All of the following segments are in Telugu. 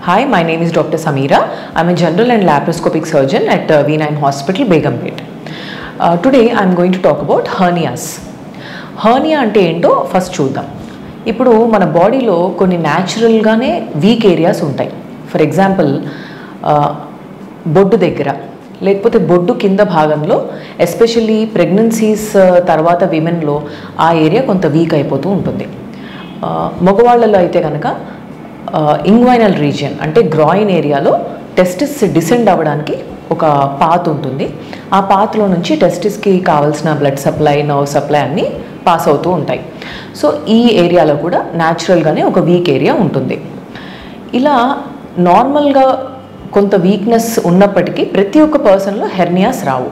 Hi, my name is Dr. Samira. I'm a general and laparoscopic surgeon at uh, V9 Hospital, Begumpet. Uh, today I'm going to talk about hernias. Hernia అంటే ఏంటో ఫస్ట్ చూద్దాం ఇప్పుడు మన బాడీలో కొన్ని న్యాచురల్గానే వీక్ ఏరియాస్ ఉంటాయి ఫర్ ఎగ్జాంపుల్ బొడ్డు దగ్గర లేకపోతే బొడ్డు కింద భాగంలో ఎస్పెషల్లీ ప్రెగ్నెన్సీస్ తర్వాత విమెన్లో ఆ ఏరియా కొంత వీక్ అయిపోతూ ఉంటుంది ఆ, మగవాళ్ళలో అయితే కనుక ఇంగ్వైనల్ రీజియన్ అంటే గ్రాయిన్ ఏరియాలో టెస్టిస్ డిసెండ్ అవ్వడానికి ఒక పాత్ ఉంటుంది ఆ పాత్లో నుంచి టెస్టిస్కి కావాల్సిన బ్లడ్ సప్లై నర్వ్ సప్లై అన్నీ పాస్ అవుతూ ఉంటాయి సో ఈ ఏరియాలో కూడా న్యాచురల్గానే ఒక వీక్ ఏరియా ఉంటుంది ఇలా నార్మల్గా కొంత వీక్నెస్ ఉన్నప్పటికీ ప్రతి ఒక్క పర్సన్లో హెర్నియాస్ రావు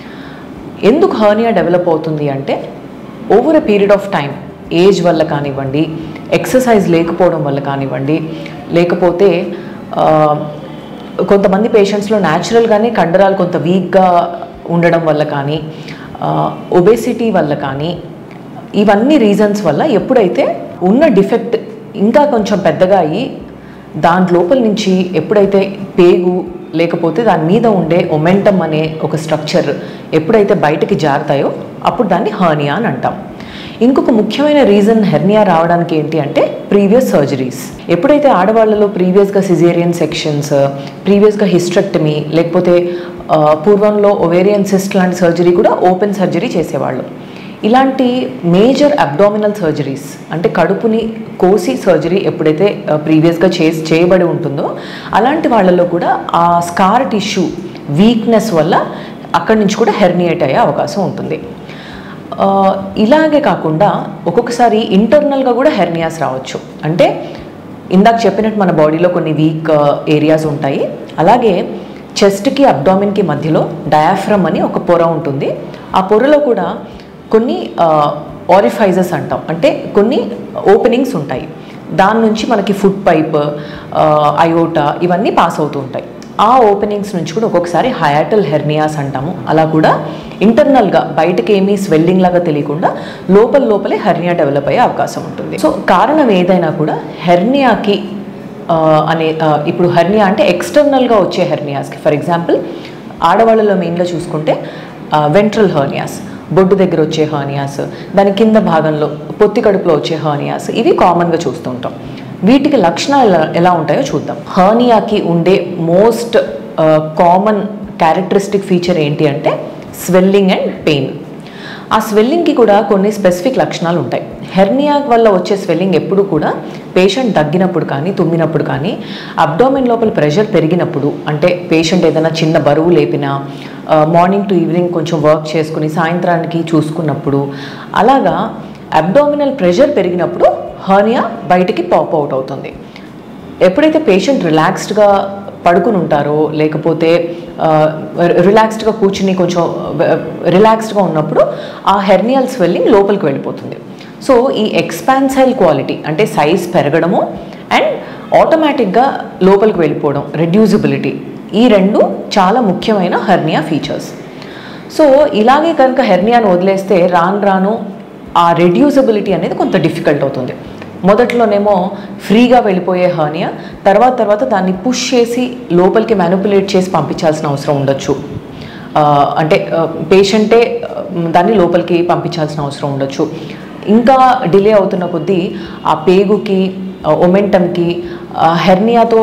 ఎందుకు హర్నియా డెవలప్ అవుతుంది అంటే over a period of time age వల్ల కానివ్వండి ఎక్సర్సైజ్ లేకపోవడం వల్ల కానివ్వండి లేకపోతే ఆ, కొంతమంది పేషెంట్స్లో న్యాచురల్గానే కండరాలు కొంత వీక్గా ఉండడం వల్ల కానీ ఒబేసిటీ వల్ల కానీ ఇవన్నీ రీజన్స్ వల్ల ఎప్పుడైతే ఉన్న డిఫెక్ట్ ఇంకా కొంచెం పెద్దగా అయ్యి దాని లోపల నుంచి ఎప్పుడైతే పేగు లేకపోతే దాని మీద ఉండే ఒమెంటమ్ అనే ఒక స్ట్రక్చర్ ఎప్పుడైతే బయటకి జారుతాయో అప్పుడు దాన్ని హర్నియా అని అంటాం ఇంకొక ముఖ్యమైన రీజన్ హెర్నియా రావడానికి ఏంటి అంటే ప్రీవియస్ సర్జరీస్ ఎప్పుడైతే ఆడవాళ్ళలో ప్రీవియస్గా సిజేరియన్ సెక్షన్స్ ప్రీవియస్గా హిస్ట్రెక్టమీ లేకపోతే ఆ, పూర్వంలో ఒవేరియన్ సిస్ట్ లాంటి సర్జరీ కూడా ఓపెన్ సర్జరీ చేసేవాళ్ళు ఇలాంటి మేజర్ అబ్డామినల్ సర్జరీస్ అంటే కడుపుని కోసి సర్జరీ ఎప్పుడైతే ప్రీవియస్గా చే చేయబడి ఉంటుందో అలాంటి వాళ్ళలో కూడా ఆ స్కార్ టిష్యూ వీక్నెస్ వల్ల అక్కడి నుంచి కూడా హెర్నియేట్ అయ్యే అవకాశం ఉంటుంది ఆ, ఇలాగే కాకుండా ఒక్కొక్కసారి ఇంటర్నల్గా కూడా హెర్నియాస్ రావచ్చు అంటే ఇందాక చెప్పినట్టు మన బాడీలో కొన్ని వీక్ ఏరియాస్ ఉంటాయి అలాగే చెస్ట్కి అబ్డామిన్కి మధ్యలో డయాఫ్రమ్ అని ఒక పొర ఉంటుంది ఆ పొరలో కూడా కొన్ని ఆరిఫైజెస్ అంటాం అంటే కొన్ని ఓపెనింగ్స్ ఉంటాయి దాని నుంచి మనకి ఫుడ్ పైప్ అయోటా ఇవన్నీ పాస్ అవుతూ ఉంటాయి ఆ ఓపెనింగ్స్ నుంచి కూడా ఒక్కొక్కసారి హయాటల్ హెర్నియాస్ అంటాము అలా కూడా ఇంటర్నల్గా బయటకి ఏమీ స్వెల్లింగ్ లాగా తెలియకుండా లోపల లోపలే హెర్నియా డెవలప్ అయ్యే అవకాశం ఉంటుంది సో కారణం ఏదైనా కూడా హెర్నియాకి ఆ, అనే ఆ, ఇప్పుడు హెర్నియా అంటే ఎక్స్టర్నల్గా వచ్చే హెర్నియాస్కి ఫర్ ఎగ్జాంపుల్ ఆడవాళ్ళలో మెయిన్గా చూసుకుంటే వెంట్రల్ హర్నియాస్ బొడ్డు దగ్గర వచ్చే హర్నియాస్ దాని కింద భాగంలో పొత్తి కడుపులో వచ్చే హర్నియాస్ ఇవి కామన్గా చూస్తుంటాం వీటికి లక్షణాలు ఎలా- ఎలా ఉంటాయో చూద్దాం హర్నియాకి ఉండే మోస్ట్ కామన్ క్యారెక్టరిస్టిక్ ఫీచర్ ఏంటి అంటే స్వెల్లింగ్ అండ్ పెయిన్ ఆ స్వెల్లింగ్కి కూడా కొన్ని స్పెసిఫిక్ లక్షణాలు ఉంటాయి హెర్నియా వల్ల వచ్చే స్వెల్లింగ్ ఎప్పుడు కూడా పేషెంట్ దగ్గినప్పుడు కానీ తుమ్మినప్పుడు కానీ అబ్డోమెన్ లోపల ప్రెషర్ పెరిగినప్పుడు అంటే పేషెంట్ ఏదైనా చిన్న బరువు లేపినా మార్నింగ్ టు ఈవినింగ్ కొంచెం వర్క్ చేసుకుని సాయంత్రానికి చూసుకున్నప్పుడు అలాగా అబ్డోమినల్ ప్రెషర్ పెరిగినప్పుడు హర్నియా బయటికి పాప్ అవుట్ అవుతుంది ఎప్పుడైతే పేషెంట్ రిలాక్స్డ్గా పడుకుని ఉంటారో లేకపోతే రిలాక్స్డ్గా కూర్చుని కొంచెం రిలాక్స్డ్గా ఉన్నప్పుడు ఆ హెర్నియల్ స్వెల్లింగ్ లోపలికి వెళ్ళిపోతుంది సో ఈ ఎక్స్పాన్సైల్ క్వాలిటీ అంటే సైజ్ పెరగడము అండ్ ఆటోమేటిక్గా లోపలికి వెళ్ళిపోవడం రెడ్యూసిబిలిటీ ఈ రెండు చాలా ముఖ్యమైన హెర్నియా ఫీచర్స్ సో ఇలాగే కనుక హెర్నియాను వదిలేస్తే రాను రాను ఆ రెడ్యూసబిలిటీ అనేది కొంత డిఫికల్ట్ అవుతుంది మొదట్లోనేమో ఫ్రీగా వెళ్ళిపోయే హర్నియా తర్వాత తర్వాత దాన్ని పుష్ చేసి లోపలికి మ్యానిపులేట్ చేసి పంపించాల్సిన అవసరం ఉండొచ్చు ఆ, అంటే పేషెంటే దాన్ని లోపలికి పంపించాల్సిన అవసరం ఉండొచ్చు ఇంకా డిలే అవుతున్న కొద్దీ ఆ పేగుకి ఒమెంటమ్కి హెర్నియాతో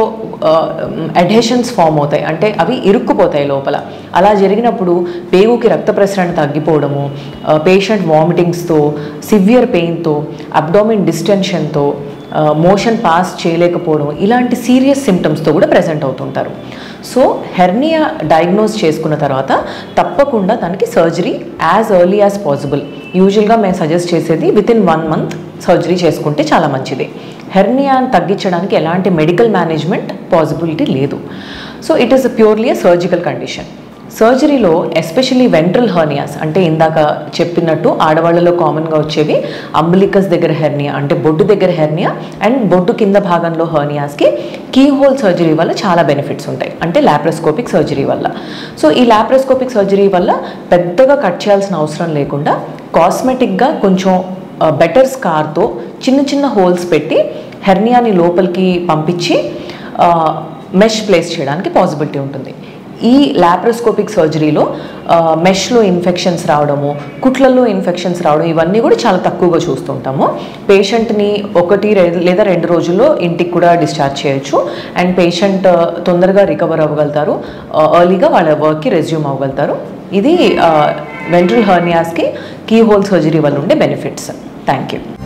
అడ్హెషన్స్ ఫామ్ అవుతాయి అంటే అవి ఇరుక్కుపోతాయి లోపల అలా జరిగినప్పుడు పేగుకి రక్త ప్రసరణ తగ్గిపోవడము పేషెంట్ వామిటింగ్స్తో సివియర్ పెయిన్తో అబ్డోమిన్ డిస్టెన్షన్తో మోషన్ పాస్ చేయలేకపోవడం ఇలాంటి సీరియస్ సిమ్టమ్స్తో కూడా ప్రజెంట్ అవుతుంటారు సో హెర్నియా డయాగ్నోస్ చేసుకున్న తర్వాత తప్పకుండా దానికి surgery as early as possible యూజువల్గా మేము సజెస్ట్ చేసేది within one month surgery చేసుకుంటే చాలా మంచిది హెర్నియాని తగ్గించడానికి ఎలాంటి మెడికల్ మేనేజ్మెంట్ పాసిబిలిటీ లేదు so it is purely uh surgical condition సర్జరీలో ఎస్పెషల్లీ వెంట్రల్ హర్నియాస్ అంటే ఇందాక చెప్పినట్టు ఆడవాళ్ళలో కామన్గా వచ్చేవి అంబలికస్ దగ్గర హెర్నియా అంటే బొడ్డు దగ్గర హెర్నియా అండ్ బొడ్డు కింద భాగంలో హర్నియాస్కి కీ హోల్ సర్జరీ వల్ల చాలా బెనిఫిట్స్ ఉంటాయి అంటే లాప్రోస్కోపిక్ సర్జరీ వల్ల సో ఈ లాప్రోస్కోపిక్ సర్జరీ వల్ల పెద్దగా కట్ చేయాల్సిన అవసరం లేకుండా కాస్మెటిక్గా కొంచెం బెటర్ స్కార్తో చిన్న చిన్న హోల్స్ పెట్టి హెర్నియాని లోపలికి పంపించి మెష్ ప్లేస్ చేయడానికి పాసిబిలిటీ ఉంటుంది ఈ లాప్రోస్కోపిక్ సర్జరీలో మెష్లో ఇన్ఫెక్షన్స్ రావడము కుట్లలో ఇన్ఫెక్షన్స్ రావడం ఇవన్నీ కూడా చాలా తక్కువగా చూస్తుంటాము పేషెంట్ని ఒకటి రె- లేదా రెండు రోజుల్లో ఇంటికి కూడా డిశ్చార్జ్ చేయొచ్చు అండ్ పేషెంట్ తొందరగా రికవర్ అవ్వగలుగుతారు ఎర్లీగా వాళ్ళ వర్క్కి రెజ్యూమ్ అవ్వగలుగుతారు ఇది వెంట్రల్ హర్నియాస్కి కీ హోల్ సర్జరీ వల్ల ఉండే బెనిఫిట్స్ థ్యాంక్ యూ